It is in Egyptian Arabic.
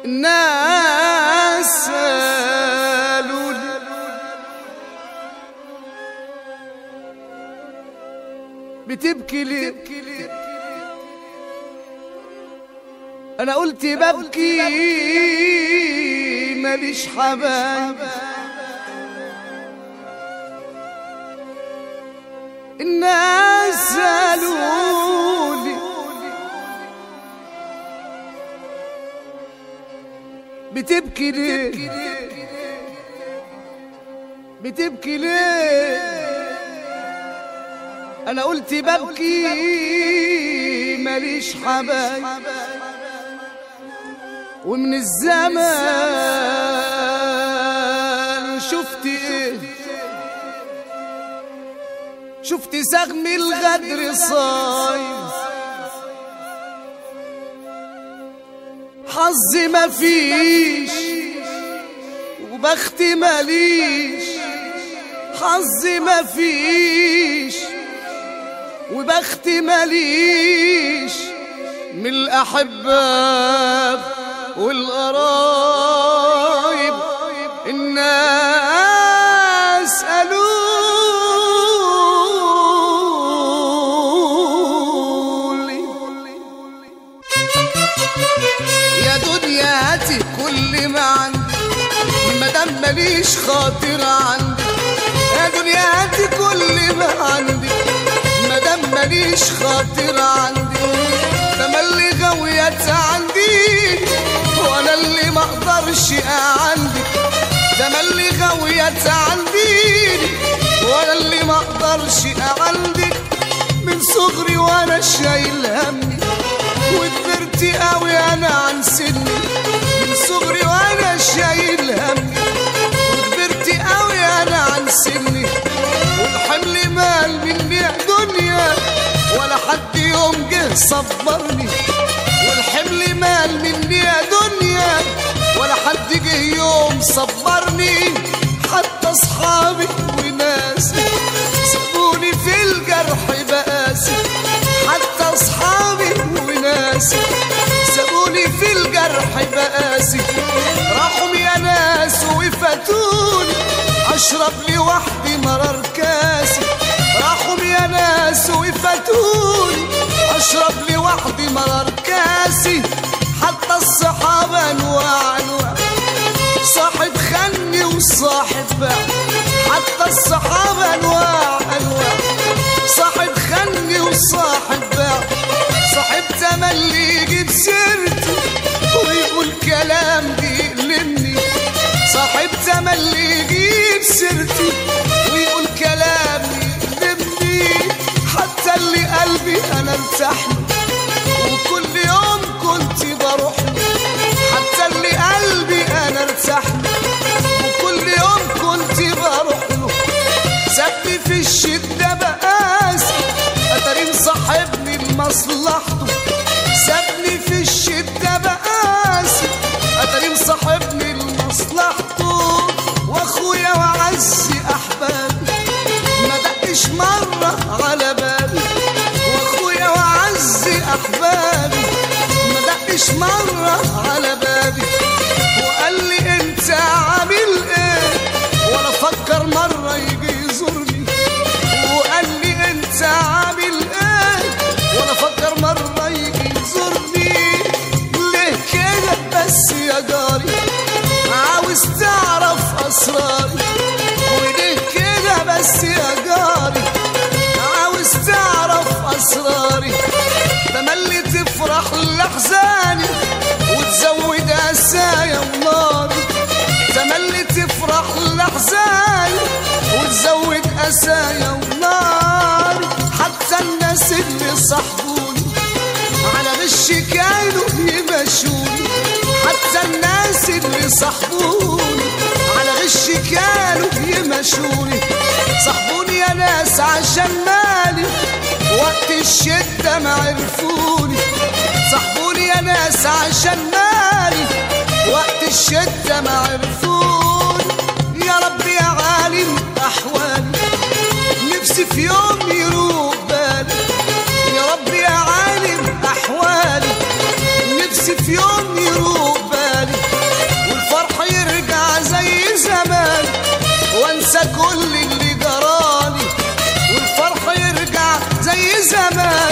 الناس قالوا لي بتبكي ليه انا قلت ببكي ماليش حبايب الناس قالوا لي بتبكي ليه بتبكي ليه انا قلت ببكي ماليش حبايب ومن الزمان شفت ايه شفت سهم الغدر صايم حظي مفيش وبختي ماليش حظي مفيش وبختي ماليش من الأحباب والقرايب الناس قالوا لي يا دنيا هاتي كل ما عندي مادام ماليش خاطر عندي يا دنيا هاتي كل ما عندي مادام ماليش خاطر عندي تملي غويت عندي وانا اللي ما اقدرش اعندي تملي غويت عندي وانا اللي ما اقدرش اعندي من صغري وانا شايل همي وكبرت قوي انا عن سني من صغري وانا شايل همي وكبرت قوي انا عن سني والحمل مال مني دنيا ولا حد يوم جه صبرني والحمل مال مني يا دنيا ولا حد جه يوم صبرني حتى اصحابي وناسي سابوني في الجرح بقاسي حتى اصحابي وناسي سابوني في الجرح بقاسي راحوا يا ناس وفاتوني اشرب لوحدي مرار كاسي راحوا يا ناس وفاتوني اشرب لوحدي مرار كاسي حتى الصحابة انواع انواع صاحب خني وصاحب باع حتى الصحابة انواع انواع صاحب خني وصاحب باع صاحب تملي يجيب سيرتي ويقول كلام بيألمني صاحب تملي يجيب سيرتي ويقول كلام يألمني حتى اللي قلبي انا ارتاح له وكل يوم كنت بروح له حتى اللي قلبي انا ارتاح له وكل يوم كنت بروح له سابني في الشدة بقاسي أتريم صاحبني لمصلحته سابني في الشدة بقاسي أتريم صاحبني لمصلحته وأخويا وعزي أحبابي ما دقش مرة على بالي وأخويا وعزي أحبابي ما دقش مرة على بابي وقال لي أنت عامل إيه ولا فكر مرة يجي يزورني وقال لي أنت عامل إيه ولا فكر مرة يجي يزورني ليه كده بس يا جاري عاوز تعرف أسراري وليه كده بس يا جاري عاوز تعرف أسراري تملي تفرح لأحزاني وتزود أسايا وناري تملي تفرح لأحزاني وتزود أسايا وناري حتى الناس اللي صاحبوني على غش كانوا يمشوني حتى الناس اللي صاحبوني على غش كانوا يمشوني صاحبوني يا ناس عشان مالي وقت الشدة ما عرفوني صاحبوني يا ناس عشان مالي وقت الشدة ما عرفوني يا رب يا عالم أحوالي نفسي في يوم يروق بالي يا رب يا عالم أحوالي نفسي في يوم يروق بالي زمان